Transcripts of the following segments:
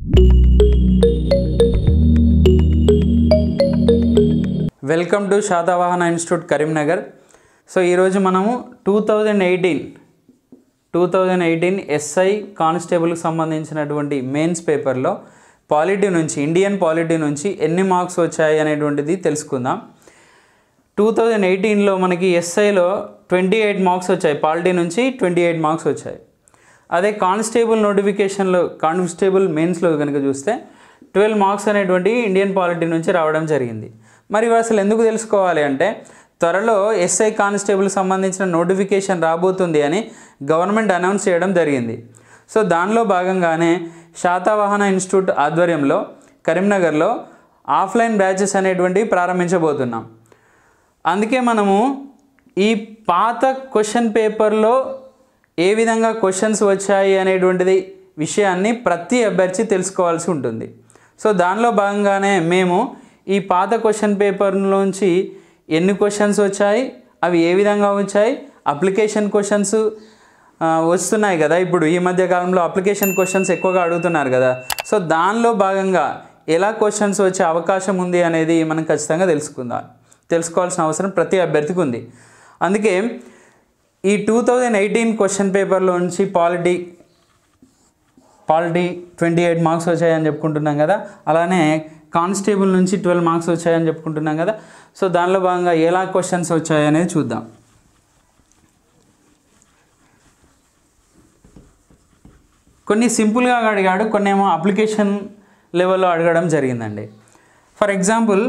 welcome to Satavahana institute Karimnagar so ఈరోజు మనము two thousand eighteen two thousand eighteen SI కానిస్టేబుల్కి సంబంధించినటువంటి మెయిన్స్ పేపర్లో పాలిటీ నుంచి ఇండియన్ పాలిటీ నుంచి ఎన్ని మార్క్స్ వచ్చాయి అనేటువంటిది తెలుసుకుందాం టూ థౌజండ్ ఎయిటీన్లో మనకి ఎస్ఐలో ట్వంటీ ఎయిట్ మార్క్స్ వచ్చాయి పాలిటీ నుంచి ట్వంటీ ఎయిట్ మార్క్స్ వచ్చాయి అదే కానిస్టేబుల్ నోటిఫికేషన్లో కానిస్టేబుల్ మెయిన్స్లో కనుక చూస్తే ట్వెల్వ్ మార్క్స్ అనేటువంటి ఇండియన్ పాలిటీ నుంచి రావడం జరిగింది మరి ఇవి అసలు ఎందుకు తెలుసుకోవాలి అంటే త్వరలో ఎస్ఐ కానిస్టేబుల్ సంబంధించిన నోటిఫికేషన్ రాబోతుంది అని గవర్నమెంట్ అనౌన్స్ చేయడం జరిగింది సో దానిలో భాగంగానే శాతవాహన ఇన్స్టిట్యూట్ ఆధ్వర్యంలో కరీంనగర్లో ఆఫ్లైన్ బ్యాచెస్ అనేటువంటివి ప్రారంభించబోతున్నాం అందుకే మనము ఈ పాత క్వశ్చన్ పేపర్లో ఏ విధంగా క్వశ్చన్స్ వచ్చాయి అనేటువంటిది విషయాన్ని ప్రతి అభ్యర్థి తెలుసుకోవాల్సి ఉంటుంది సో దానిలో భాగంగానే మేము ఈ పాత క్వశ్చన్ పేపర్లోంచి ఎన్ని క్వశ్చన్స్ వచ్చాయి అవి ఏ విధంగా వచ్చాయి అప్లికేషన్ క్వశ్చన్స్ వస్తున్నాయి కదా ఇప్పుడు ఈ మధ్య కాలంలో అప్లికేషన్ క్వశ్చన్స్ ఎక్కువగా అడుగుతున్నారు కదా సో దానిలో భాగంగా ఎలా క్వశ్చన్స్ వచ్చే అవకాశం ఉంది అనేది మనం ఖచ్చితంగా తెలుసుకుందాం తెలుసుకోవాల్సిన అవసరం ప్రతి అభ్యర్థికి ఉంది అందుకే ఈ టూ థౌజండ్ ఎయిటీన్ క్వశ్చన్ పేపర్లో నుంచి polity polity twenty eight marks వచ్చాయని చెప్పుకుంటున్నాం కదా అలానే కానిస్టేబుల్ నుంచి ట్వెల్వ్ మార్క్స్ వచ్చాయని చెప్పుకుంటున్నాం కదా సో దానిలో భాగంగా ఎలా క్వశ్చన్స్ వచ్చాయనేది చూద్దాం కొన్ని సింపుల్గా అడిగాడు కొన్ని ఏమో అప్లికేషన్ లెవెల్లో అడగడం జరిగిందండి ఫర్ ఎగ్జాంపుల్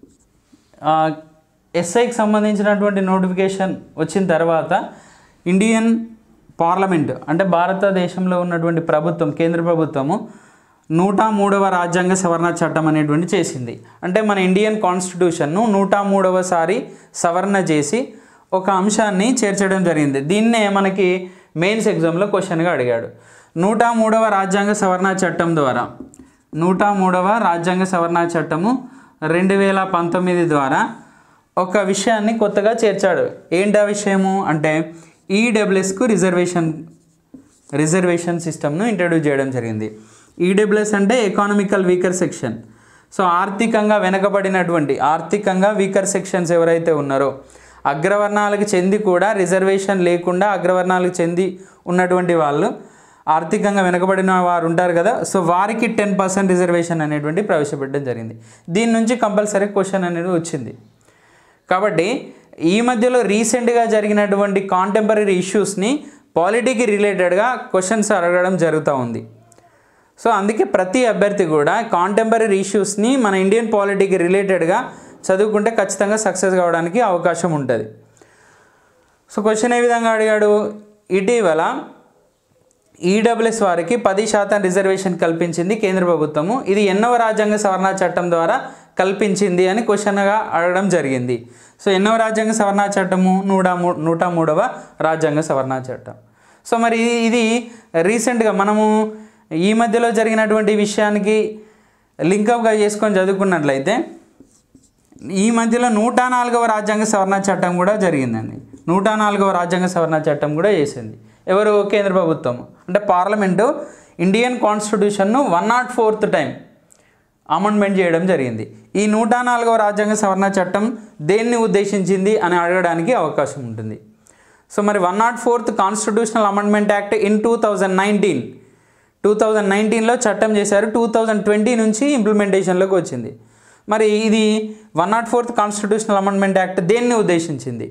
ఎస్ఐకి సంబంధించినటువంటి నోటిఫికేషన్ వచ్చిన తర్వాత ఇండియన్ పార్లమెంట్ అంటే భారతదేశంలో ఉన్నటువంటి ప్రభుత్వం కేంద్ర ప్రభుత్వము నూట మూడవ రాజ్యాంగ సవరణ చట్టం అనేటువంటి చేసింది అంటే మన ఇండియన్ కాన్స్టిట్యూషన్ను నూట మూడవసారి సవరణ చేసి ఒక అంశాన్ని చేర్చడం జరిగింది దీన్నే మనకి మెయిన్స్ ఎగ్జామ్లో క్వశ్చన్గా అడిగాడు నూట మూడవ రాజ్యాంగ సవరణ చట్టం ద్వారా నూట మూడవ రాజ్యాంగ సవరణ చట్టము రెండు వేల పంతొమ్మిది ద్వారా ఒక విషయాన్ని కొత్తగా చేర్చాడు ఏంటి ఆ విషయము అంటే ఈడబ్ల్యూఎస్కు రిజర్వేషన్ రిజర్వేషన్ సిస్టమ్ను ఇంట్రడ్యూస్ చేయడం జరిగింది ఈడబ్ల్యూఎస్ అంటే ఎకానమికల్ వీకర్ సెక్షన్ సో ఆర్థికంగా వెనకబడినటువంటి ఆర్థికంగా వీకర్ సెక్షన్స్ ఎవరైతే ఉన్నారో అగ్రవర్ణాలకు చెంది కూడా రిజర్వేషన్ లేకుండా అగ్రవర్ణాలకు చెంది ఉన్నటువంటి వాళ్ళు ఆర్థికంగా వెనకబడిన వారు ఉంటారు కదా సో వారికి టెన్ పర్సెంట్ రిజర్వేషన్ అనేటువంటి ప్రవేశపెట్టడం జరిగింది దీని నుంచి కంపల్సరీ క్వశ్చన్ అనేది వచ్చింది కాబట్టి ఈ మధ్యలో రీసెంట్గా జరిగినటువంటి కాంటెంపరీ ఇష్యూస్ని పాలిటీకి రిలేటెడ్గా క్వశ్చన్స్ అడగడం జరుగుతూ ఉంది సో అందుకే ప్రతి అభ్యర్థి కూడా కాంటెంపరీ ఇష్యూస్ని మన ఇండియన్ పాలిటీకి రిలేటెడ్గా చదువుకుంటే ఖచ్చితంగా సక్సెస్ కావడానికి అవకాశం ఉంటుంది సో క్వశ్చన్ ఏ విధంగా అడిగాడు ఇటీవల ఈడబ్ల్యూఎస్ వారికి పది శాతం రిజర్వేషన్ కల్పించింది కేంద్ర ప్రభుత్వము ఇది ఎన్నవ రాజ్యాంగ సవరణ చట్టం ద్వారా కల్పించింది అని క్వశ్చన్గా అడగడం జరిగింది సో ఎన్నవ రాజ్యాంగ సవరణ చట్టము నూట మూ నూట మూడవ రాజ్యాంగ సవరణ చట్టం సో మరి ఇది- ఇది రీసెంట్గా మనము ఈ మధ్యలో జరిగినటువంటి విషయానికి లింకప్గా చేసుకొని చదువుకున్నట్లయితే ఈ మధ్యలో నూట నాలుగవ రాజ్యాంగ సవరణ చట్టం కూడా జరిగిందండి నూట నాలుగవ రాజ్యాంగ సవరణ చట్టం కూడా చేసింది ఎవరు కేంద్ర ప్రభుత్వం అంటే పార్లమెంటు ఇండియన్ కాన్స్టిట్యూషన్ను one not fourth time amendment చేయడం జరిగింది ఈ నూట నాలుగవ రాజ్యాంగ సవరణ చట్టం దేన్ని ఉద్దేశించింది అని అడగడానికి అవకాశం ఉంటుంది సో మరి one not fourth constitutional amendment act in two thousand nineteen two thousand నైన్టీన్లో చట్టం చేశారు టూ థౌజండ్ ట్వంటీ నుంచి ఇంప్లిమెంటేషన్లోకి వచ్చింది మరి ఇది one not fourth constitutional amendment act దేన్ని ఉద్దేశించింది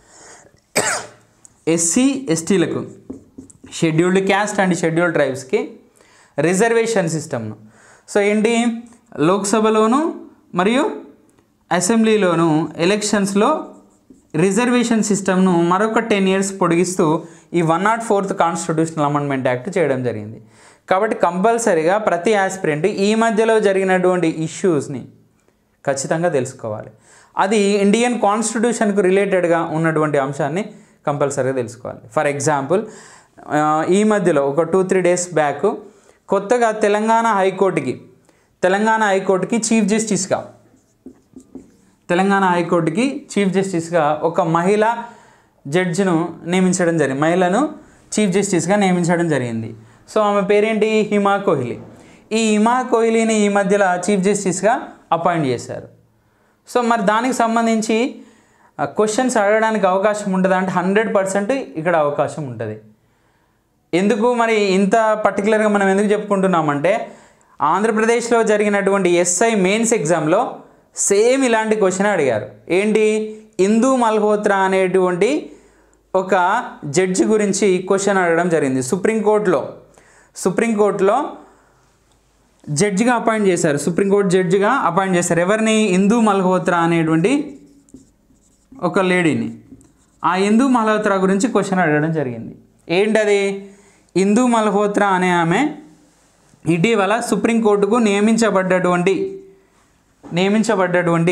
ఎస్సీ ఎస్టీలకు షెడ్యూల్డ్ క్యాస్ట్ అండ్ షెడ్యూల్డ్ ట్రైబ్స్కి రిజర్వేషన్ సిస్టమ్ను సో ఏంటి లోక్సభలోను మరియు అసెంబ్లీలోను ఎలక్షన్స్లో రిజర్వేషన్ సిస్టమ్ను మరొక టెన్ ఇయర్స్ పొడిగిస్తూ ఈ one not fourth constitutional amendment act చేయడం జరిగింది కాబట్టి కంపల్సరీగా ప్రతి ఆస్పిరెంట్ ఈ మధ్యలో జరిగినటువంటి ఇష్యూస్ని ఖచ్చితంగా తెలుసుకోవాలి అది ఇండియన్ కాన్స్టిట్యూషన్కు రిలేటెడ్గా ఉన్నటువంటి అంశాన్ని కంపల్సరీగా తెలుసుకోవాలి ఫర్ ఎగ్జాంపుల్ ఈ మధ్యలో ఒక టూ త్రీ డేస్ బ్యాక్ కొత్తగా తెలంగాణ హైకోర్టుకి తెలంగాణ హైకోర్టుకి చీఫ్ జస్టిస్గా తెలంగాణ హైకోర్టుకి చీఫ్ జస్టిస్గా ఒక మహిళ జడ్జిను నియమించడం జరిగింది మహిళను చీఫ్ జస్టిస్గా నియమించడం జరిగింది సో ఆమె పేరేంటి హిమా కోహ్లీ ఈ ఇమా కోహ్లీని ఈ మధ్యలో చీఫ్ జస్టిస్గా అపాయింట్ చేశారు సో మరి దానికి సంబంధించి క్వశ్చన్స్ అడగడానికి అవకాశం ఉంటుంది అంటే హండ్రెడ్ పర్సెంట్ ఇక్కడ అవకాశం ఉంటుంది ఎందుకు మరి ఇంత పర్టికులర్గా మనం ఎందుకు చెప్పుకుంటున్నామంటే ఆంధ్రప్రదేశ్లో జరిగినటువంటి ఎస్ఐ మెయిన్స్ ఎగ్జామ్లో సేమ్ ఇలాంటి క్వశ్చన్ అడిగారు ఏంటి ఇందూ మల్హోత్రా అనేటువంటి ఒక జడ్జి గురించి క్వశ్చన్ అడగడం జరిగింది సుప్రీంకోర్టులో సుప్రీంకోర్టులో జడ్జిగా అపాయింట్ చేశారు సుప్రీంకోర్టు జడ్జిగా అపాయింట్ చేశారు ఎవరిని ఇందూ మల్హోత్రా అనేటువంటి ఒక లేడీని ఆ ఇందూ మల్హోత్రా గురించి క్వశ్చన్ అడగడం జరిగింది ఏంటది ఇందూ మల్హోత్రా అనే ఆమె ఇటీవల సుప్రీంకోర్టుకు నియమించబడ్డటువంటి నియమించబడ్డటువంటి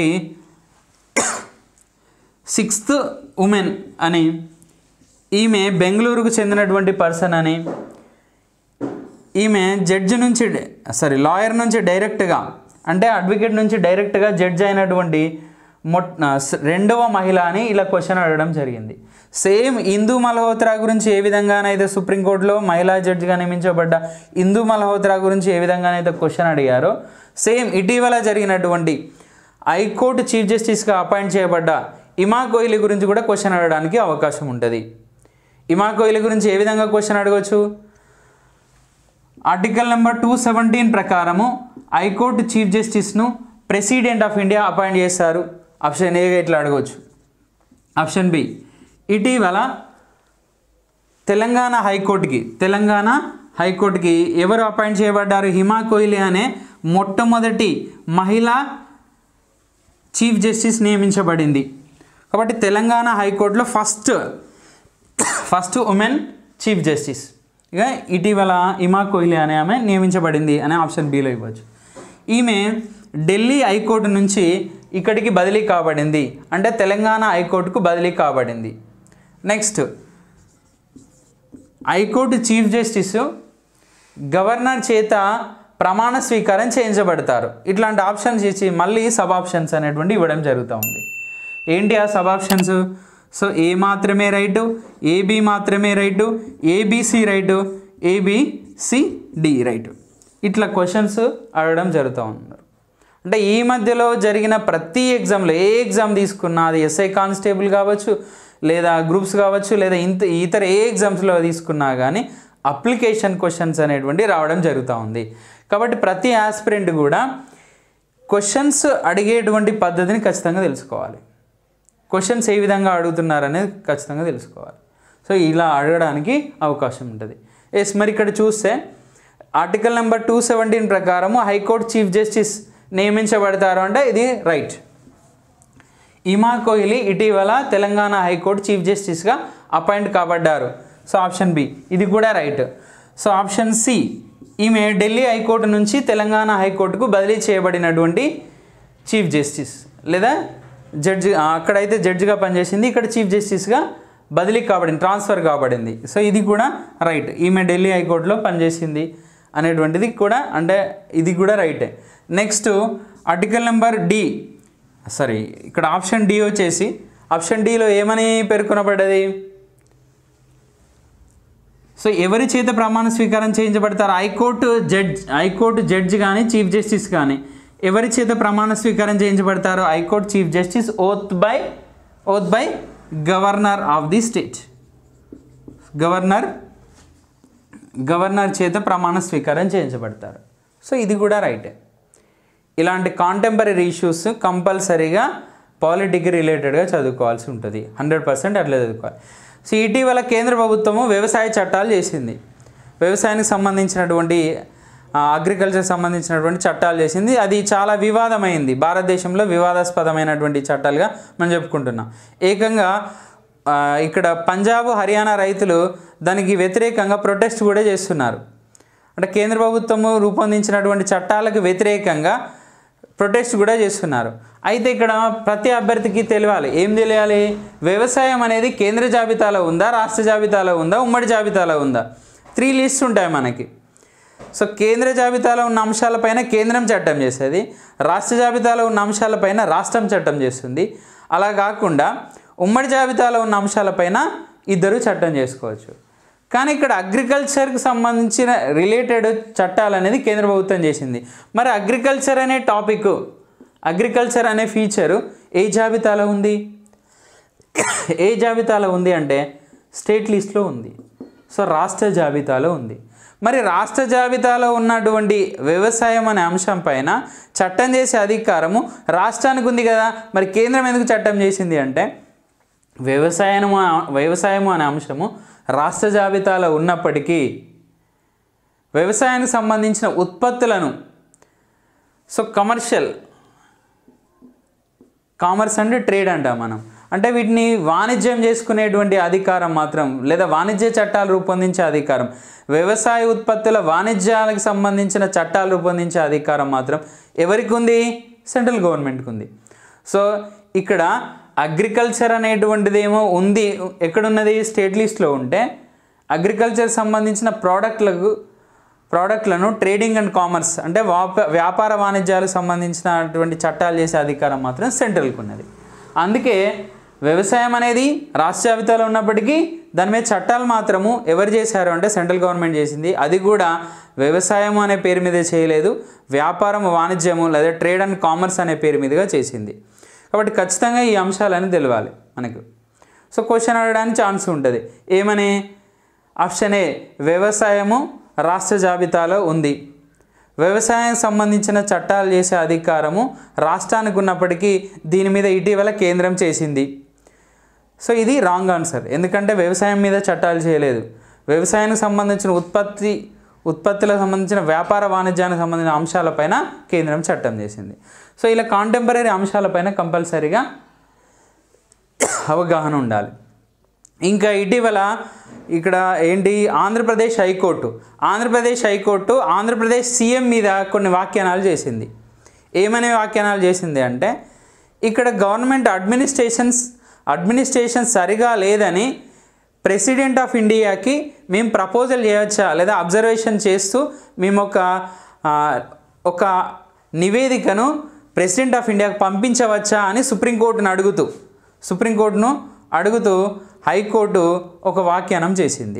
సిక్స్త్ ఉమెన్ అని ఈమె బెంగళూరుకు చెందినటువంటి పర్సన్ అని ఈమె జడ్జి నుంచి సారీ లాయర్ నుంచి డైరెక్ట్గా అంటే అడ్వకేట్ నుంచి డైరెక్ట్గా జడ్జ్ అయినటువంటి మొట్ స- రెండవ మహిళ అని ఇలా క్వశ్చన్ అడగడం జరిగింది సేమ్ ఇందూ మల్హోత్రా గురించి ఏ విధంగానైతే సుప్రీంకోర్టులో మహిళా జడ్జిగా నియమించబడ్డ ఇందూ మల్హోత్రా గురించి ఏ విధంగానైతే క్వశ్చన్ అడిగారో సేమ్ ఇటీవల జరిగినటువంటి హైకోర్టు చీఫ్ జస్టిస్గా అపాయింట్ చేయబడ్డ ఇమా కోహ్లీ గురించి కూడా క్వశ్చన్ అడగడానికి అవకాశం ఉంటుంది ఇమా కోహ్లీ గురించి ఏ విధంగా క్వశ్చన్ అడగవచ్చు ఆర్టికల్ నెంబర్ టూ సెవెంటీన్ ప్రకారము హైకోర్టు చీఫ్ జస్టిస్ను ప్రెసిడెంట్ ఆఫ్ ఇండియా అపాయింట్ చేస్తారు ఆప్షన్ ఏగా ఇట్లా అడగవచ్చు ఆప్షన్ బి ఇటీవల తెలంగాణ హైకోర్టుకి తెలంగాణ హైకోర్టుకి ఎవరు అపాయింట్ చేయబడ్డారు హిమా కోహ్లీ అనే మొట్టమొదటి మహిళా చీఫ్ జస్టిస్ నియమించబడింది కాబట్టి తెలంగాణ హైకోర్టులో first first women chief justice ఇక ఇటీవల ఇమా కోహ్లీ అనే ఆమె నియమించబడింది అనే ఆప్షన్ బిలో ఇవ్వచ్చు ఈమె ఢిల్లీ హైకోర్టు నుంచి ఇక్కడికి బదిలీ కాబడింది అంటే తెలంగాణ హైకోర్టుకు బదిలీ కాబడింది next high court chief justice governor చేత ప్రమాణ స్వీకారం చేయించబడతారు ఇట్లాంటి ఆప్షన్స్ ఇచ్చి మళ్ళీ సబ్ ఆప్షన్స్ అనేటువంటి ఇవ్వడం జరుగుతూ ఉంది ఏంటి ఆ సబ్ ఆప్షన్స్ సో ఏ మాత్రమే రైటు ఏబి మాత్రమే right ABC right ABC D right ఇట్లా క్వశ్చన్స్ అడగడం జరుగుతూ ఉన్నారు అంటే ఈ మధ్యలో జరిగిన ప్రతి ఎగ్జామ్లో ఏ ఎగ్జామ్ తీసుకున్నా అది ఎస్ఐ కానిస్టేబుల్ కావచ్చు లేదా గ్రూప్స్ కావచ్చు లేదా ఇంత ఇతర ఏ ఎగ్జామ్స్లో తీసుకున్నా కానీ అప్లికేషన్ క్వశ్చన్స్ అనేటువంటి రావడం జరుగుతూ ఉంది కాబట్టి ప్రతి ఆస్పిరెంట్ కూడా క్వశ్చన్స్ అడిగేటువంటి పద్ధతిని ఖచ్చితంగా తెలుసుకోవాలి క్వశ్చన్స్ ఏ విధంగా అడుగుతున్నారు అనేది ఖచ్చితంగా తెలుసుకోవాలి సో ఇలా అడగడానికి అవకాశం ఉంటుంది ఎస్ మరి ఇక్కడ చూస్తే ఆర్టికల్ నెంబర్ టూ సెవెంటీన్ ప్రకారము హైకోర్టు చీఫ్ జస్టిస్ నియమించబడతారు అంటే ఇది రైట్ ఇమా కోహ్లీ ఇటీవల తెలంగాణ హైకోర్టు చీఫ్ జస్టిస్గా అపాయింట్ కాబడ్డారు సో ఆప్షన్ బి ఇది కూడా రైట్ సో ఆప్షన్ సి ఈమె ఢిల్లీ హైకోర్టు నుంచి తెలంగాణ హైకోర్టుకు బదిలీ చేయబడినటువంటి చీఫ్ జస్టిస్ లేదా జడ్జి ఆ, అక్కడైతే జడ్జిగా పనిచేసింది ఇక్కడ చీఫ్ జస్టిస్గా బదిలీ కాబడింది ట్రాన్స్ఫర్ కాబడింది సో ఇది కూడా రైట్ ఈమె ఢిల్లీ హైకోర్టులో పనిచేసింది అనేటువంటిది కూడా అంటే ఇది కూడా రైటే next article number D sorry ఇక్కడ ఆప్షన్ డి వచ్చేసి ఆప్షన్ డిలో ఏమని పేర్కొనబడ్డది సో ఎవరి చేత ప్రమాణ స్వీకారం చేయించబడతారు హైకోర్టు జడ్జ్ హైకోర్టు జడ్జి కానీ చీఫ్ జస్టిస్ కానీ ఎవరి చేత ప్రమాణ స్వీకారం చేయించబడతారు high court chief justice oath by oath by governor of the state governor governor చేత ప్రమాణ స్వీకారం చేయించబడతారు సో ఇది కూడా రైటే ఇలాంటి కాంటెంపరీ ఇష్యూస్ కంపల్సరీగా పాలిటిక్ రిలేటెడ్గా చదువుకోవాల్సి ఉంటుంది హండ్రెడ్ పర్సెంట్ అట్లే చదువుకోవాలి సో ఇటీవల కేంద్ర ప్రభుత్వము వ్యవసాయ చట్టాలు చేసింది వ్యవసాయానికి సంబంధించినటువంటి అగ్రికల్చర్ సంబంధించినటువంటి చట్టాలు చేసింది అది చాలా వివాదమైంది భారతదేశంలో వివాదాస్పదమైనటువంటి చట్టాలుగా మనం చెప్పుకుంటున్నాం ఏకంగా ఆ, ఇక్కడ పంజాబ్ హర్యానా రైతులు దానికి వ్యతిరేకంగా ప్రొటెస్ట్ కూడా చేస్తున్నారు అంటే కేంద్ర ప్రభుత్వము రూపొందించినటువంటి చట్టాలకు వ్యతిరేకంగా ప్రొటెస్ట్ కూడా చేస్తున్నారు అయితే ఇక్కడ ప్రతి అభ్యర్థికి తెలియాలి ఏం తెలియాలి వ్యవసాయం అనేది కేంద్ర జాబితాలో ఉందా రాష్ట్ర జాబితాలో ఉందా ఉమ్మడి జాబితాలో ఉందా త్రీ లిస్ట్స్ ఉంటాయి మనకి సో కేంద్ర జాబితాలో ఉన్న అంశాలపైన కేంద్రం చట్టం చేసేది రాష్ట్ర జాబితాలో ఉన్న అంశాలపైన రాష్ట్రం చట్టం చేస్తుంది అలా కాకుండా ఉమ్మడి జాబితాలో ఉన్న అంశాలపైన ఇద్దరు చట్టం చేసుకోవచ్చు కానీ ఇక్కడ అగ్రికల్చర్కి సంబంధించిన రిలేటెడ్ చట్టాలు అనేది కేంద్ర ప్రభుత్వం చేసింది మరి అగ్రికల్చర్ అనే టాపిక్ అగ్రికల్చర్ అనే ఫీచరు ఏ జాబితాలో ఉంది ఏ జాబితాలో ఉంది అంటే స్టేట్ లిస్ట్లో ఉంది సో రాష్ట్ర జాబితాలో ఉంది మరి రాష్ట్ర జాబితాలో ఉన్నటువంటి వ్యవసాయం అనే అంశం పైన చట్టం చేసే అధికారము రాష్ట్రానికి ఉంది కదా మరి కేంద్రం ఎందుకు చట్టం చేసింది అంటే వ్యవసాయము వ్యవసాయము అనే అంశము రాష్ట్ర జాబితాలో ఉన్నప్పటికీ వ్యవసాయానికి సంబంధించిన ఉత్పత్తులను సో కమర్షియల్ కామర్స్ అంటే ట్రేడ్ అంటాం మనం అంటే వీటిని వాణిజ్యం చేసుకునేటువంటి అధికారం మాత్రం లేదా వాణిజ్య చట్టాలు రూపొందించే అధికారం వ్యవసాయ ఉత్పత్తుల వాణిజ్యాలకు సంబంధించిన చట్టాలు రూపొందించే అధికారం మాత్రం ఎవరికి ఉంది సెంట్రల్ గవర్నమెంట్కి ఉంది సో ఇక్కడ అగ్రికల్చర్ అనేటువంటిది ఏమో ఉంది ఎక్కడున్నది స్టేట్ లిస్ట్లో ఉంటే అగ్రికల్చర్ సంబంధించిన ప్రోడక్ట్లకు ప్రోడక్ట్లను ట్రేడింగ్ అండ్ కామర్స్ అంటే వాప వ్యాపార వాణిజ్యాలకు సంబంధించినటువంటి చట్టాలు చేసే అధికారం మాత్రం సెంట్రల్కి ఉన్నది అందుకే వ్యవసాయం అనేది రాష్ట్ర జాబితాలో ఉన్నప్పటికీ దాని మీద చట్టాలు మాత్రము ఎవరు చేశారు అంటే సెంట్రల్ గవర్నమెంట్ చేసింది అది కూడా వ్యవసాయం అనే పేరు మీద చేయలేదు వ్యాపారం వాణిజ్యము లేదా ట్రేడ్ అండ్ కామర్స్ అనే పేరు మీదుగా చేసింది కాబట్టి ఖచ్చితంగా ఈ అంశాలని తెలియాలి మనకు సో క్వశ్చన్ అడగడానికి ఛాన్స్ ఉంటుంది ఏమని ఆప్షన్ ఏ వ్యవసాయము రాష్ట్ర జాబితాలో ఉంది వ్యవసాయానికి సంబంధించిన చట్టాలు చేసే అధికారము రాష్ట్రానికి ఉన్నప్పటికీ దీని మీద ఇటీవల కేంద్రం చేసింది సో ఇది రాంగ్ ఆన్సర్ ఎందుకంటే వ్యవసాయం మీద చట్టాలు చేయలేదు వ్యవసాయానికి సంబంధించిన ఉత్పత్తి ఉత్పత్తులకు సంబంధించిన వ్యాపార వాణిజ్యానికి సంబంధించిన అంశాలపైన కేంద్రం చట్టం చేసింది సో ఇలా కాంటెంపరీ అంశాలపైన కంపల్సరీగా అవగాహన ఉండాలి ఇంకా ఇటీవల ఇక్కడ ఏంటి Andhra Pradesh high court Andhra Pradesh high court Andhra Pradesh CM మీద కొన్ని వ్యాఖ్యానాలు చేసింది ఏమనే వ్యాఖ్యానాలు చేసింది అంటే ఇక్కడ గవర్నమెంట్ అడ్మినిస్ట్రేషన్స్ అడ్మినిస్ట్రేషన్ సరిగా లేదని ప్రెసిడెంట్ ఆఫ్ ఇండియాకి మేము ప్రపోజల్ చేయవచ్చా లేదా అబ్జర్వేషన్ చేస్తూ మేము ఒక ఆ, ఒక నివేదికను ప్రెసిడెంట్ ఆఫ్ ఇండియాకు పంపించవచ్చా అని సుప్రీంకోర్టును అడుగుతూ సుప్రీంకోర్టును అడుగుతూ హైకోర్టు ఒక వ్యాఖ్యానం చేసింది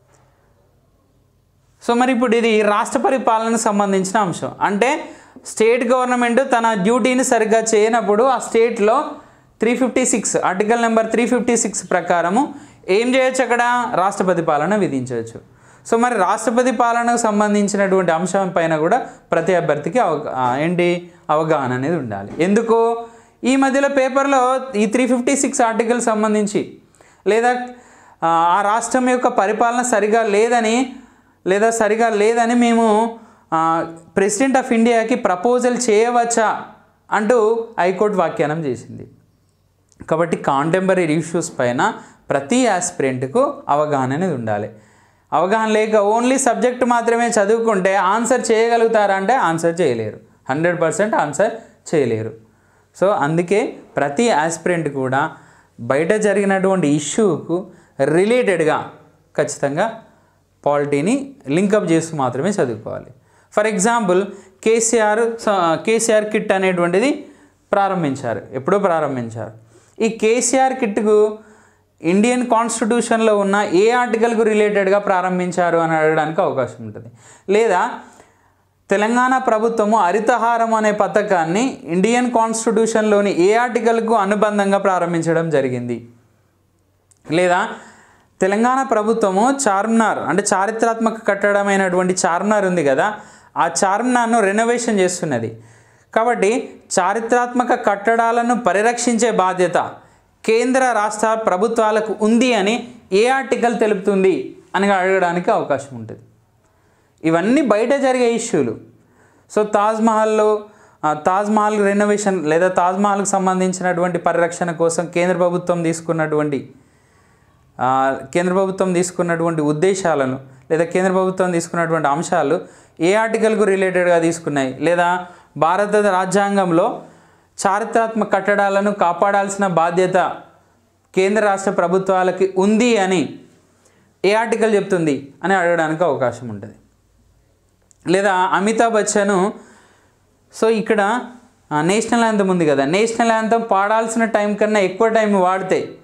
సో మరి ఇప్పుడు ఇది రాష్ట్ర పరిపాలనకు సంబంధించిన అంశం అంటే స్టేట్ గవర్నమెంట్ తన డ్యూటీని సరిగ్గా చేయనప్పుడు ఆ స్టేట్లో three fifty six article number three fifty six ప్రకారము ఏం చేయొచ్చు అక్కడ రాష్ట్రపతి పాలన విధించవచ్చు సో మరి రాష్ట్రపతి పాలనకు సంబంధించినటువంటి అంశం పైన కూడా ప్రతి అభ్యర్థికి అవగా ఆ, ఏంటి అవగాహన అనేది ఉండాలి ఎందుకు ఈ మధ్యలో పేపర్లో ఈ త్రీ ఫిఫ్టీ సిక్స్ ఆర్టికల్ సంబంధించి లేదా ఆ, ఆ రాష్ట్రం యొక్క పరిపాలన సరిగా లేదని లేదా సరిగా లేదని మేము ప్రెసిడెంట్ ఆఫ్ ఇండియాకి ప్రపోజల్ చేయవచ్చా అంటూ హైకోర్టు వ్యాఖ్యానం చేసింది కాబట్టి కాంటెంపరీ ఇష్యూస్ పైన ప్రతి ఆస్పిరెంట్కు అవగాహన అనేది ఉండాలి అవగాహన లేక ఓన్లీ సబ్జెక్ట్ మాత్రమే చదువుకుంటే ఆన్సర్ చేయగలుగుతారా అంటే ఆన్సర్ చేయలేరు హండ్రెడ్ పర్సెంట్ ఆన్సర్ చేయలేరు సో అందుకే ప్రతి ఆస్పిరెంట్ కూడా బయట జరిగినటువంటి ఇష్యూకు రిలేటెడ్గా ఖచ్చితంగా పాలిటీని లింకప్ చేస్తూ మాత్రమే చదువుకోవాలి ఫర్ ఎగ్జాంపుల్ కేసీఆర్ స- కేసీఆర్ కిట్ అనేటువంటిది ప్రారంభించారు ఎప్పుడో ప్రారంభించారు ఈ కేసీఆర్ కిట్కు ఇండియన్ కాన్స్టిట్యూషన్లో ఉన్న ఏ ఆర్టికల్కు రిలేటెడ్గా ప్రారంభించారు అని అడగడానికి అవకాశం ఉంటుంది లేదా తెలంగాణ ప్రభుత్వము హరితహారం అనే పథకాన్ని ఇండియన్ కాన్స్టిట్యూషన్లోని ఏ ఆర్టికల్కు అనుబంధంగా ప్రారంభించడం జరిగింది లేదా తెలంగాణ ప్రభుత్వము చార్మినార్ అంటే చారిత్రాత్మక కట్టడమైనటువంటి చార్మినార్ ఉంది కదా ఆ చార్మినార్ను రెనోవేషన్ చేస్తున్నది కాబట్టి చారిత్రాత్మక కట్టడాలను పరిరక్షించే బాధ్యత కేంద్ర రాష్ట్ర ప్రభుత్వాలకు ఉంది అని ఏ ఆర్టికల్ తెలుపుతుంది అని అడగడానికి అవకాశం ఉంటుంది ఇవన్నీ బయట జరిగే ఇష్యూలు సో తాజ్మహల్లో ఆ, తాజ్మహల్ రెనోవేషన్ లేదా తాజ్మహల్కి సంబంధించినటువంటి పరిరక్షణ కోసం కేంద్ర ప్రభుత్వం తీసుకున్నటువంటి ఆ, కేంద్ర ప్రభుత్వం తీసుకున్నటువంటి ఉద్దేశాలను లేదా కేంద్ర ప్రభుత్వం తీసుకున్నటువంటి అంశాలు ఏ ఆర్టికల్కు రిలేటెడ్గా తీసుకున్నాయి లేదా భారత రాజ్యాంగంలో చారిత్రాత్మక కట్టడాలను కాపాడాల్సిన బాధ్యత కేంద్ర రాష్ట్ర ప్రభుత్వాలకి ఉంది అని ఏ ఆర్టికల్ చెప్తుంది అని అడగడానికి అవకాశం ఉంటుంది లేదా అమితాబ్ బచ్చన్ సో ఇక్కడ ఆ, నేషనల్ యాంథమ్ ఉంది కదా నేషనల్ యాంథమ్ పాడాల్సిన టైం కన్నా ఎక్కువ టైం వాడితే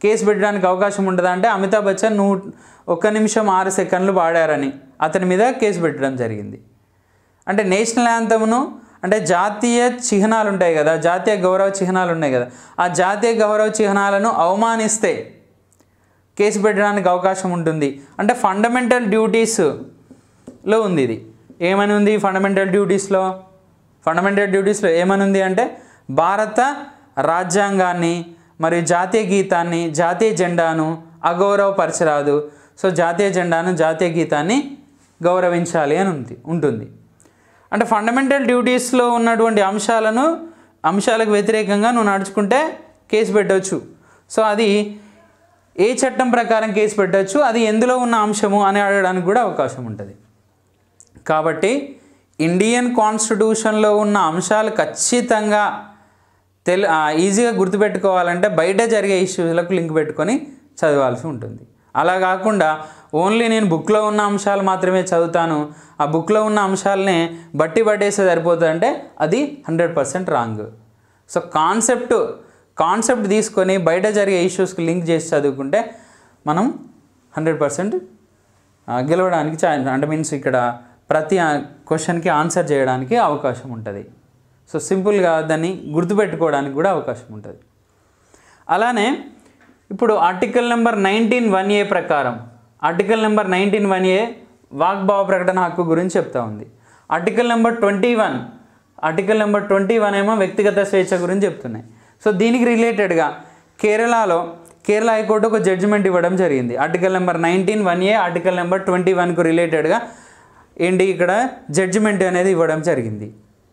కేసు పెట్టడానికి అవకాశం ఉంటుందా అంటే అమితాబ్ బచ్చన్ నూ ఒక్క నిమిషం ఆరు సెకండ్లు పాడారని అతని మీద కేసు పెట్టడం జరిగింది అంటే నేషనల్ యాంథమ్ను అంటే జాతీయ చిహ్నాలు ఉంటాయి కదా జాతీయ గౌరవ చిహ్నాలు ఉన్నాయి కదా ఆ జాతీయ గౌరవ చిహ్నాలను అవమానిస్తే కేసు పెట్టడానికి అవకాశం ఉంటుంది అంటే ఫండమెంటల్ డ్యూటీస్లో ఉంది ఇది ఏమని ఉంది ఫండమెంటల్ డ్యూటీస్లో ఫండమెంటల్ డ్యూటీస్లో ఏమని ఉంది అంటే భారత రాజ్యాంగాన్ని మరియు జాతీయ గీతాన్ని జాతీయ జెండాను అగౌరవపరచరాదు సో జాతీయ జెండాను జాతీయ గీతాన్ని గౌరవించాలి అని ఉంది ఉంటుంది అంటే ఫండమెంటల్ డ్యూటీస్లో ఉన్నటువంటి అంశాలను అంశాలకు వ్యతిరేకంగా నువ్వు నడుచుకుంటే కేసు పెట్టవచ్చు సో అది ఏ చట్టం ప్రకారం కేసు పెట్టవచ్చు అది ఎందులో ఉన్న అంశము అని అడగడానికి కూడా అవకాశం ఉంటుంది కాబట్టి ఇండియన్ కాన్స్టిట్యూషన్లో ఉన్న అంశాలు ఖచ్చితంగా తెలు ఆ, ఈజీగా గుర్తుపెట్టుకోవాలంటే బయట జరిగే ఇష్యూస్లకు లింక్ పెట్టుకొని చదవాల్సి ఉంటుంది అలా కాకుండా ఓన్లీ నేను బుక్లో ఉన్న అంశాలు మాత్రమే చదువుతాను ఆ బుక్లో ఉన్న అంశాలనే బట్టి పట్టేస్తే సరిపోతుందంటే అది hundred percent wrong so concept concept తీసుకొని బయట జరిగే ఇష్యూస్కి లింక్ చేసి చదువుకుంటే మనం హండ్రెడ్ పర్సెంట్ గెలవడానికి ఛాన్స్ అంటే మీన్స్ ఇక్కడ ప్రతి క్వశ్చన్కి ఆన్సర్ చేయడానికి అవకాశం ఉంటుంది సో సింపుల్గా దాన్ని గుర్తుపెట్టుకోవడానికి కూడా అవకాశం ఉంటుంది అలానే ఇప్పుడు article number nineteen one A ప్రకారం article number nineteen one A వాగ్భావ ప్రకటన హక్కు గురించి చెప్తా ఉంది article number twenty one article number twenty one ఏమో వ్యక్తిగత స్వేచ్ఛ గురించి చెప్తున్నాయి సో దీనికి రిలేటెడ్గా కేరళలో కేరళ హైకోర్టు ఒక జడ్జిమెంట్ ఇవ్వడం జరిగింది article number nineteen one A article number twenty వన్కు రిలేటెడ్గా ఏంటి ఇక్కడ జడ్జిమెంట్ అనేది ఇవ్వడం జరిగింది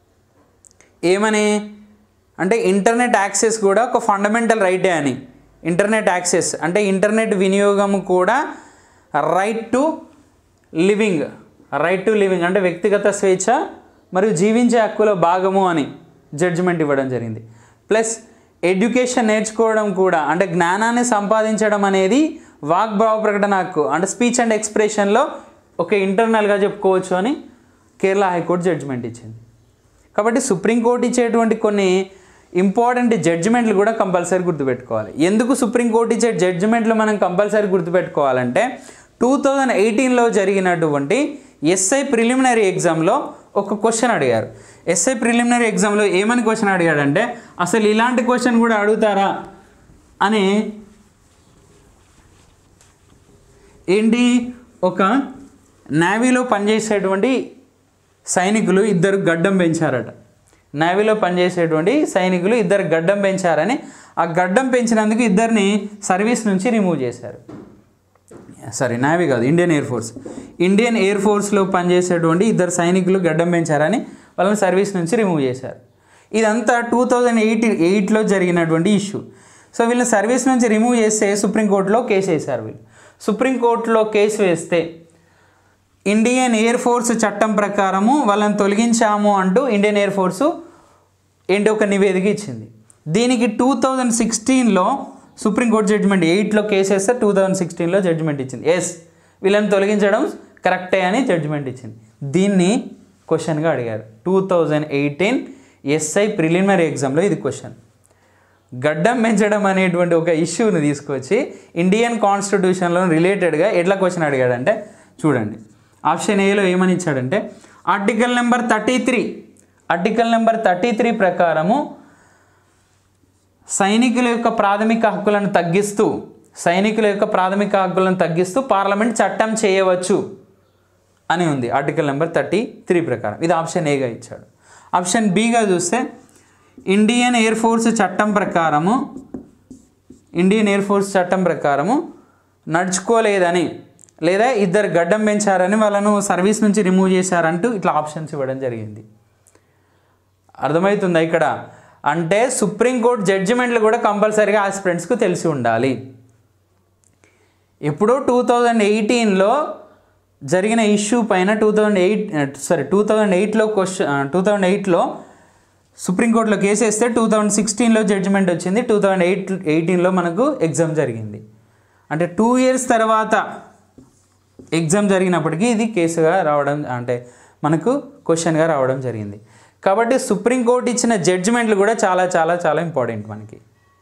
ఏమని అంటే ఇంటర్నెట్ యాక్సెస్ కూడా ఒక ఫండమెంటల్ రైటే అని ఇంటర్నెట్ యాక్సెస్ అంటే ఇంటర్నెట్ వినియోగం కూడా right to living right to living అంటే వ్యక్తిగత స్వేచ్ఛ మరియు జీవించే హక్కులో భాగము అని జడ్జిమెంట్ ఇవ్వడం జరిగింది ప్లస్ ఎడ్యుకేషన్ నేర్చుకోవడం కూడా అంటే జ్ఞానాన్ని సంపాదించడం అనేది వాగ్భావ ప్రకటన హక్కు అంటే స్పీచ్ అండ్ ఎక్స్ప్రెషన్లో ఒక ఇంటర్నల్గా చెప్పుకోవచ్చు అని కేరళ హైకోర్టు జడ్జిమెంట్ ఇచ్చింది కాబట్టి సుప్రీంకోర్టు ఇచ్చేటువంటి కొన్ని ఇంపార్టెంట్ జడ్జిమెంట్లు కూడా కంపల్సరీ గుర్తుపెట్టుకోవాలి ఎందుకు సుప్రీంకోర్టు ఇచ్చే జడ్జిమెంట్లు మనం కంపల్సరీ గుర్తుపెట్టుకోవాలంటే టూ థౌజండ్ ఎయిటీన్లో జరిగినటువంటి ఎస్ఐ ప్రిలిమినరీ ఎగ్జామ్లో ఒక క్వశ్చన్ అడిగారు ఎస్ఐ ప్రిలిమినరీ ఎగ్జామ్లో ఏమని క్వశ్చన్ అడిగాడంటే అసలు ఇలాంటి క్వశ్చన్ కూడా అడుగుతారా అని ఏంటి ఒక నేవీలో పనిచేసేటువంటి సైనికులు ఇద్దరు గడ్డం పెంచారట నేవీలో పనిచేసేటువంటి సైనికులు ఇద్దరు గడ్డం పెంచారని ఆ గడ్డం పెంచినందుకు ఇద్దరిని సర్వీస్ నుంచి రిమూవ్ చేశారు సారీ నేవీ కాదు Indian air force Indian air ఫోర్స్లో పనిచేసేటువంటి ఇద్దరు సైనికులు గడ్డం పెంచారని వాళ్ళని సర్వీస్ నుంచి రిమూవ్ చేశారు ఇదంతా టూ థౌజండ్ ఎయిట్ ఎయిట్లో జరిగినటువంటి ఇష్యూ సో వీళ్ళని సర్వీస్ నుంచి రిమూవ్ చేస్తే సుప్రీంకోర్టులో కేసు వేశారు వీళ్ళు సుప్రీంకోర్టులో కేసు వేస్తే ఇండియన్ ఎయిర్ ఫోర్స్ చట్టం ప్రకారము వాళ్ళని తొలగించాము అంటూ ఇండియన్ ఎయిర్ ఫోర్సు ఏంటి ఒక నివేదిక ఇచ్చింది దీనికి టూ థౌజండ్ సిక్స్టీన్లో సుప్రీంకోర్టు జడ్జిమెంట్ ఎయిట్లో కేసు వేస్తే టూ థౌజండ్ సిక్స్టీన్లో జడ్జిమెంట్ ఇచ్చింది ఎస్ వీళ్ళని తొలగించడం కరెక్టే అని జడ్జిమెంట్ ఇచ్చింది దీన్ని క్వశ్చన్గా అడిగారు two thousand eighteen SI preliminary ఎగ్జామ్లో ఇది క్వశ్చన్ గడ్డం పెంచడం అనేటువంటి ఒక ఇష్యూని తీసుకొచ్చి ఇండియన్ కాన్స్టిట్యూషన్లో రిలేటెడ్గా ఎట్లా క్వశ్చన్ అడిగాడంటే చూడండి ఆప్షన్ ఏలో ఏమని ఇచ్చాడంటే article number thirty three article number thirty three ప్రకారము సైనికుల యొక్క ప్రాథమిక హక్కులను తగ్గిస్తూ సైనికుల యొక్క ప్రాథమిక హక్కులను తగ్గిస్తూ పార్లమెంట్ చట్టం చేయవచ్చు అని ఉంది ఆర్టికల్ నెంబర్ థర్టీ త్రీ ప్రకారం ఇది ఆప్షన్ ఏగా ఇచ్చాడు ఆప్షన్ బిగా చూస్తే ఇండియన్ ఎయిర్ ఫోర్స్ చట్టం ప్రకారము ఇండియన్ ఎయిర్ ఫోర్స్ చట్టం ప్రకారము నడుచుకోలేదని లేదా ఇద్దరు గడ్డం పెంచారని వాళ్ళను సర్వీస్ నుంచి రిమూవ్ చేశారంటూ ఇట్లా ఆప్షన్స్ ఇవ్వడం జరిగింది అర్థమవుతుందా ఇక్కడ అంటే సుప్రీంకోర్టు జడ్జిమెంట్లు కూడా కంపల్సరీగా ఆస్పిరెంట్స్కు తెలిసి ఉండాలి ఎప్పుడో టూ థౌజండ్ ఎయిటీన్లో జరిగిన ఇష్యూ పైన two thousand eight sorry two thousand ఎయిట్లో క్వశ్చన్ టూ థౌజండ్ ఎయిట్లో సుప్రీంకోర్టులో కేసు వేస్తే టూ థౌజండ్ సిక్స్టీన్లో జడ్జిమెంట్ వచ్చింది టూ థౌజండ్ ఎయిట్ ఎయిటీన్లో మనకు ఎగ్జామ్ జరిగింది అంటే టూ ఇయర్స్ తర్వాత ఎగ్జామ్ జరిగినప్పటికీ ఇది కేసుగా రావడం అంటే మనకు క్వశ్చన్గా రావడం జరిగింది కాబట్టి సుప్రీంకోర్టు ఇచ్చిన జడ్జిమెంట్లు కూడా చాలా చాలా చాలా ఇంపార్టెంట్ మనకి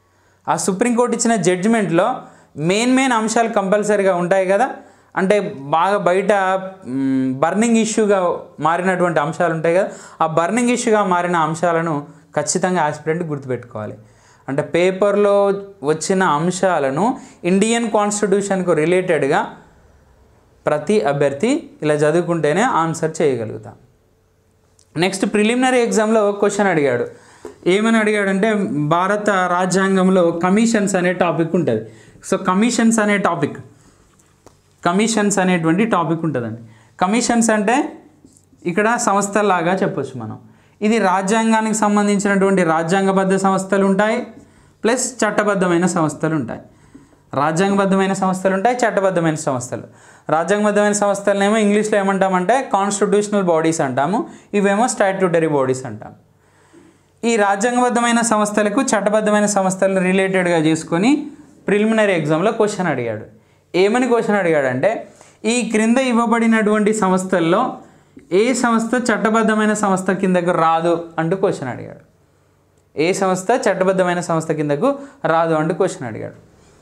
ఆ సుప్రీంకోర్టు ఇచ్చిన జడ్జిమెంట్లో మెయిన్ మెయిన్ అంశాలు కంపల్సరీగా ఉంటాయి కదా అంటే బాగా బయట బర్నింగ్ ఇష్యూగా మారినటువంటి అంశాలు ఉంటాయి కదా ఆ బర్నింగ్ ఇష్యూగా మారిన అంశాలను ఖచ్చితంగా ఆస్పిరెంట్ గుర్తుపెట్టుకోవాలి అంటే పేపర్లో వచ్చిన అంశాలను ఇండియన్ కాన్స్టిట్యూషన్కు రిలేటెడ్గా ప్రతి అభ్యర్థి ఇలా చదువుకుంటేనే ఆన్సర్ చేయగలుగుతాం నెక్స్ట్ ప్రిలిమినరీ ఎగ్జామ్లో క్వశ్చన్ అడిగాడు ఏమని అడిగాడంటే భారత రాజ్యాంగంలో కమిషన్స్ అనే టాపిక్ ఉంటుంది సో కమిషన్స్ అనే టాపిక్ కమిషన్స్ అనేటువంటి టాపిక్ ఉంటుందండి కమిషన్స్ అంటే ఇక్కడ సంస్థలాగా చెప్పొచ్చు మనం ఇది రాజ్యాంగానికి సంబంధించినటువంటి రాజ్యాంగబద్ధ సంస్థలు ఉంటాయి ప్లస్ చట్టబద్ధమైన సంస్థలు ఉంటాయి రాజ్యాంగబద్ధమైన సంస్థలు ఉంటాయి చట్టబద్ధమైన సంస్థలు రాజ్యాంగబద్ధమైన సంస్థలనేమో ఇంగ్లీష్లో ఏమంటామంటే కాన్స్టిట్యూషనల్ బాడీస్ అంటాము ఇవేమో స్టాట్యూటరీ బాడీస్ అంటాం ఈ రాజ్యాంగబద్ధమైన సంస్థలకు చట్టబద్ధమైన సంస్థలు రిలేటెడ్గా చేసుకొని ప్రిలిమినరీ ఎగ్జామ్లో క్వశ్చన్ అడిగాడు ఏమని క్వశ్చన్ అడిగాడంటే ఈ క్రింద ఇవ్వబడినటువంటి సంస్థల్లో ఏ సంస్థ చట్టబద్ధమైన సంస్థ కిందకు రాదు అంటూ క్వశ్చన్ అడిగాడు ఏ సంస్థ చట్టబద్ధమైన సంస్థ కిందకు రాదు అంటూ క్వశ్చన్ అడిగాడు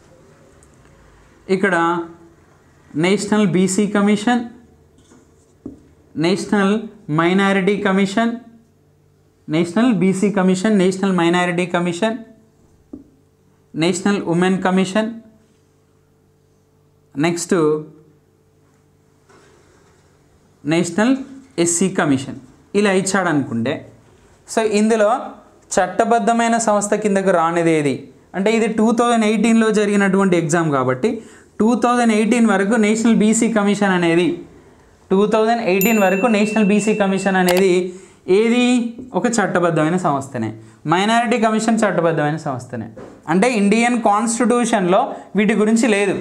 ఇక్కడ national BC commission national minority commission national BC commission national minority commission national women commission next national SC commission ఇలా ఇచ్చాడు అనుకుంటే సో ఇందులో చట్టబద్ధమైన సంస్థ కిందకు రానిది ఏది అంటే ఇది టూ థౌజండ్ ఎయిటీన్లో జరిగినటువంటి ఎగ్జామ్ కాబట్టి టూ థౌజండ్ ఎయిటీన్ వరకు నేషనల్ బీసీ కమిషన్ అనేది టూ థౌజండ్ ఎయిటీన్ వరకు నేషనల్ బీసీ కమిషన్ అనేది ఏది ఒక చట్టబద్ధమైన సంస్థనే మైనారిటీ కమిషన్ చట్టబద్ధమైన సంస్థనే అంటే ఇండియన్ కాన్స్టిట్యూషన్లో వీటి గురించి లేదు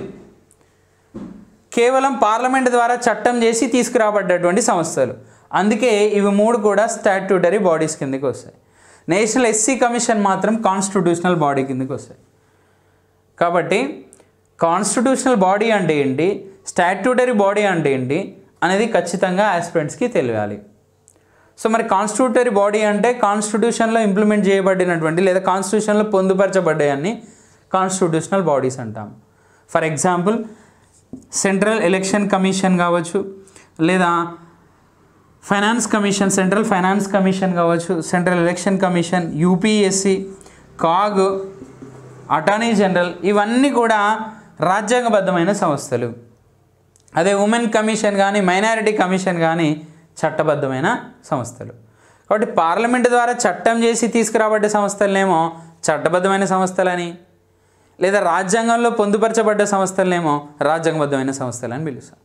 కేవలం పార్లమెంట్ ద్వారా చట్టం చేసి తీసుకురాబడ్డటువంటి సంస్థలు అందుకే ఇవి మూడు కూడా స్టాట్యూటరీ బాడీస్ కిందకి వస్తాయి నేషనల్ ఎస్సీ కమిషన్ మాత్రం కాన్స్టిట్యూషనల్ బాడీ కిందకి వస్తాయి కాబట్టి కాన్స్టిట్యూషనల్ బాడీ అంటే ఏంటి స్టాట్యూటరీ బాడీ అంటే ఏంటి అనేది ఖచ్చితంగా ఆస్పిరెంట్స్కి తెలియాలి సో మరి కాన్స్టిట్యూటరీ బాడీ అంటే కాన్స్టిట్యూషన్లో ఇంప్లిమెంట్ చేయబడినటువంటి లేదా కాన్స్టిట్యూషన్లో పొందుపరచబడ్డాయన్ని కాన్స్టిట్యూషనల్ బాడీస్ అంటాం for example central election commission కావచ్చు లేదా finance commission central finance commission కావచ్చు central election commission UPSC CAG attorney general ఇవన్నీ కూడా రాజ్యాంగబద్ధమైన సంస్థలు అదే ఉమెన్ కమిషన్ కానీ మైనారిటీ కమిషన్ కానీ చట్టబద్ధమైన సంస్థలు కాబట్టి పార్లమెంట్ ద్వారా చట్టం చేసి తీసుకురాబడ్డ సంస్థలనేమో చట్టబద్ధమైన సంస్థలని లేదా రాజ్యాంగంలో పొందుపరచబడ్డ సంస్థలనేమో రాజ్యాంగబద్ధమైన సంస్థలని పిలుస్తాం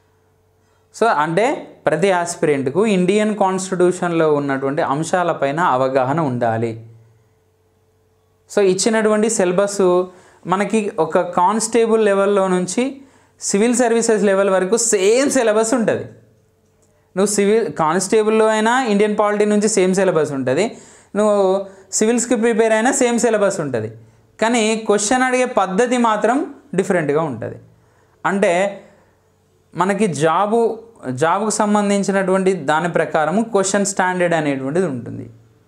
సో అంటే ప్రతి ఆస్పిరెంట్కు ఇండియన్ కాన్స్టిట్యూషన్లో ఉన్నటువంటి అంశాలపైన అవగాహన ఉండాలి సో ఇచ్చినటువంటి సిలబస్ మనకి ఒక కానిస్టేబుల్ లెవెల్లో నుంచి సివిల్ సర్వీసెస్ లెవెల్ వరకు సేమ్ సిలబస్ ఉంటుంది నువ్వు సివిల్ కానిస్టేబుల్లో అయినా ఇండియన్ పాలిటీ నుంచి సేమ్ సిలబస్ ఉంటుంది నువ్వు సివిల్స్కి ప్రిపేర్ అయినా సేమ్ సిలబస్ ఉంటుంది కానీ క్వశ్చన్ అడిగే పద్ధతి మాత్రం డిఫరెంట్గా ఉంటుంది అంటే మనకి జాబు జాబుకు సంబంధించినటువంటి దాని ప్రకారము క్వశ్చన్ స్టాండర్డ్ అనేటువంటిది ఉంటుంది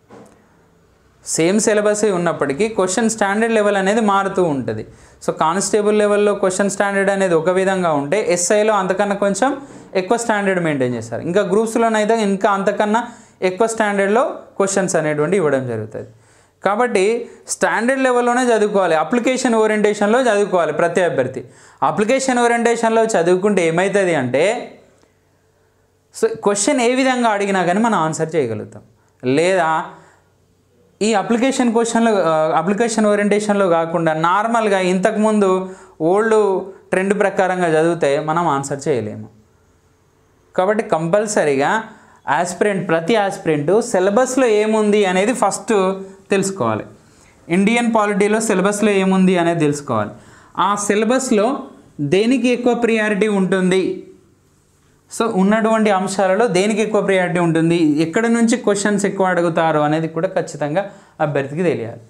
సేమ్ సిలబస్ ఉన్నప్పటికీ క్వశ్చన్ స్టాండర్డ్ లెవెల్ అనేది మారుతూ ఉంటుంది సో కానిస్టేబుల్ లెవెల్లో క్వశ్చన్ స్టాండర్డ్ అనేది ఒక విధంగా ఉంటే ఎస్ఐలో అంతకన్నా కొంచెం ఎక్కువ స్టాండర్డ్ మెయింటైన్ చేస్తారు ఇంకా గ్రూప్స్లోనైతే ఇంకా అంతకన్నా ఎక్కువ స్టాండర్డ్లో క్వశ్చన్స్ అనేటువంటి ఇవ్వడం జరుగుతుంది కాబట్టి స్టాండర్డ్ లెవెల్లోనే చదువుకోవాలి అప్లికేషన్ ఓరియంటేషన్లో చదువుకోవాలి ప్రతి అభ్యర్థి అప్లికేషన్ ఓరియంటేషన్లో చదువుకుంటే ఏమవుతుంది అంటే సో క్వశ్చన్ ఏ విధంగా అడిగినా కానీ మనం ఆన్సర్ చేయగలుగుతాం లేదా ఈ అప్లికేషన్ క్వశ్చన్లో అప్లికేషన్ ఓరియంటేషన్లో కాకుండా నార్మల్గా ఇంతకుముందు ఓల్డ్ ట్రెండ్ ప్రకారంగా చదివితే మనం ఆన్సర్ చేయలేము కాబట్టి కంపల్సరీగా ఆస్పిరెంట్ ప్రతి ఆస్పిరెంట్ సిలబస్లో ఏముంది అనేది ఫస్ట్ తెలుసుకోవాలి ఇండియన్ పాలిటీలో సిలబస్లో ఏముంది అనేది తెలుసుకోవాలి ఆ సిలబస్లో దేనికి ఎక్కువ ప్రియారిటీ ఉంటుంది సో ఉన్నటువంటి అంశాలలో దేనికి ఎక్కువ ప్రియారిటీ ఉంటుంది ఎక్కడ నుంచి క్వశ్చన్స్ ఎక్కువ అడుగుతారు అనేది కూడా ఖచ్చితంగా అభ్యర్థికి తెలియాలి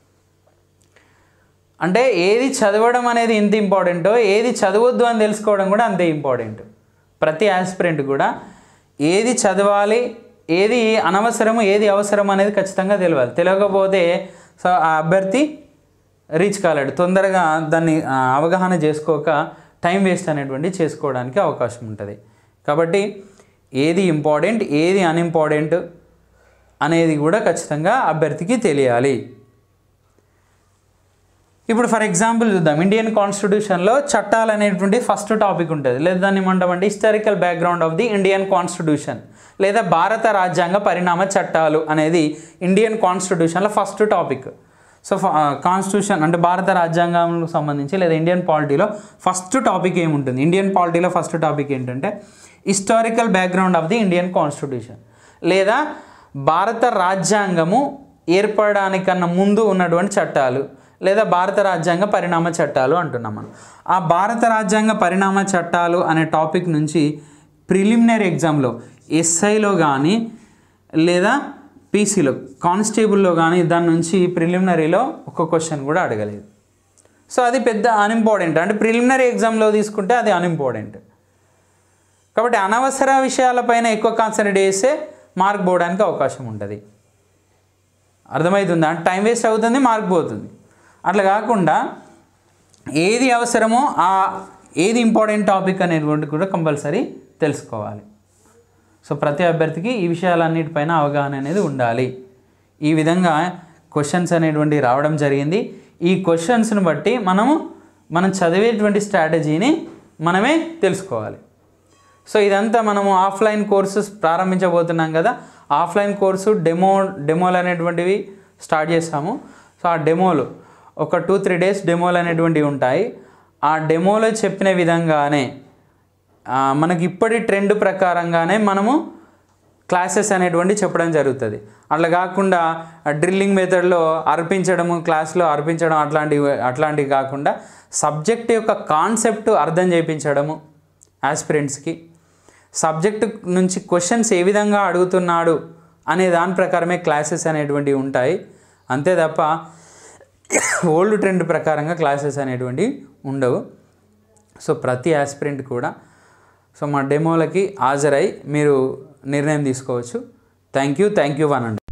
అంటే ఏది చదవడం అనేది ఎంత ఇంపార్టెంటో ఏది చదవద్దు అని తెలుసుకోవడం కూడా అంతే ఇంపార్టెంట్ ప్రతి ఆస్పిరెంట్ కూడా ఏది చదవాలి ఏది అనవసరము ఏది అవసరం అనేది ఖచ్చితంగా తెలియాలి తెలియకపోతే సో ఆ అభ్యర్థి రీచ్ కాలేడు తొందరగా దాన్ని ఆ, అవగాహన చేసుకోక టైం వేస్ట్ అనేటువంటి చేసుకోవడానికి అవకాశం ఉంటుంది కాబట్టి ఏది ఇంపార్టెంట్ ఏది అన్ఇంపార్టెంట్ అనేది కూడా ఖచ్చితంగా అభ్యర్థికి తెలియాలి ఇప్పుడు ఫర్ ఎగ్జాంపుల్ చూద్దాం ఇండియన్ కాన్స్టిట్యూషన్లో చట్టాలు అనేటువంటి ఫస్ట్ టాపిక్ ఉంటుంది లేదా దాన్ని ఏమంటామంటే historical background of the Indian constitution లేదా భారత రాజ్యాంగ పరిణామ చట్టాలు అనేది ఇండియన్ కాన్స్టిట్యూషన్లో ఫస్ట్ టాపిక్ సో కాన్స్టిట్యూషన్ అంటే భారత రాజ్యాంగంకు సంబంధించి లేదా ఇండియన్ పాలిటీలో ఫస్ట్ టాపిక్ ఏముంటుంది ఇండియన్ పాలిటీలో ఫస్ట్ టాపిక్ ఏంటంటే historical background of the Indian constitution లేదా భారత రాజ్యాంగము ఏర్పడడానికన్నా ముందు ఉన్నటువంటి చట్టాలు లేదా భారత రాజ్యాంగ పరిణామ చట్టాలు అంటున్నాం మనం ఆ భారత రాజ్యాంగ పరిణామ చట్టాలు అనే టాపిక్ నుంచి ప్రిలిమినరీ ఎగ్జామ్లో ఎస్ఐలో కానీ లేదా పీసీలో కానిస్టేబుల్లో కానీ దాని నుంచి ప్రిలిమినరీలో ఒక క్వశ్చన్ కూడా అడగలేదు సో అది పెద్ద అన్ఇంపార్టెంట్ అంటే ప్రిలిమినరీ ఎగ్జామ్లో తీసుకుంటే అది అన్ఇంపార్టెంట్ కాబట్టి అనవసర విషయాలపైన ఎక్కువ కాన్సన్ట్రేట్ చేస్తే మార్క్ పోవడానికి అవకాశం ఉంటుంది అర్థమవుతుందా అంటే టైం వేస్ట్ అవుతుంది మార్క్ పోతుంది అట్లా కాకుండా ఏది అవసరమో ఆ ఏది ఇంపార్టెంట్ టాపిక్ అనేటువంటి కూడా కంపల్సరీ తెలుసుకోవాలి సో ప్రతి అభ్యర్థికి ఈ విషయాలన్నిటిపైన అవగాహన అనేది ఉండాలి ఈ విధంగా క్వశ్చన్స్ అనేటువంటి రావడం జరిగింది ఈ క్వశ్చన్స్ని బట్టి మనము మనం చదివేటువంటి స్ట్రాటజీని మనమే తెలుసుకోవాలి సో ఇదంతా మనము ఆఫ్లైన్ కోర్సెస్ ప్రారంభించబోతున్నాం కదా ఆఫ్లైన్ కోర్సు డెమో డెమోలు అనేటువంటివి స్టార్ట్ చేస్తాము సో ఆ డెమోలు ఒక టూ త్రీ డేస్ డెమోలు అనేటువంటివి ఉంటాయి ఆ డెమోలో చెప్పిన విధంగానే ఆ, మనకి ఇప్పటి ట్రెండ్ ప్రకారంగానే మనము క్లాసెస్ అనేటువంటి చెప్పడం జరుగుతుంది అట్లా కాకుండా డ్రిల్లింగ్ మెథడ్లో అర్పించడము క్లాస్లో అర్పించడం అట్లాంటివి అట్లాంటివి కాకుండా సబ్జెక్ట్ యొక్క కాన్సెప్ట్ అర్థం చేయించడము ఆస్పిరెంట్స్కి సబ్జెక్ట్ నుంచి క్వశ్చన్స్ ఏ విధంగా అడుగుతున్నాడు అనే దాని ప్రకారమే క్లాసెస్ అనేటువంటివి ఉంటాయి అంతే తప్ప ఓల్డ్ ట్రెండ్ ప్రకారంగా క్లాసెస్ అనేటువంటివి ఉండవు సో ప్రతి ఆస్పిరెంట్ కూడా సో మా డెమోలకి హాజరై మీరు నిర్ణయం తీసుకోవచ్చు థ్యాంక్ యూ థ్యాంక్ యూ అనండి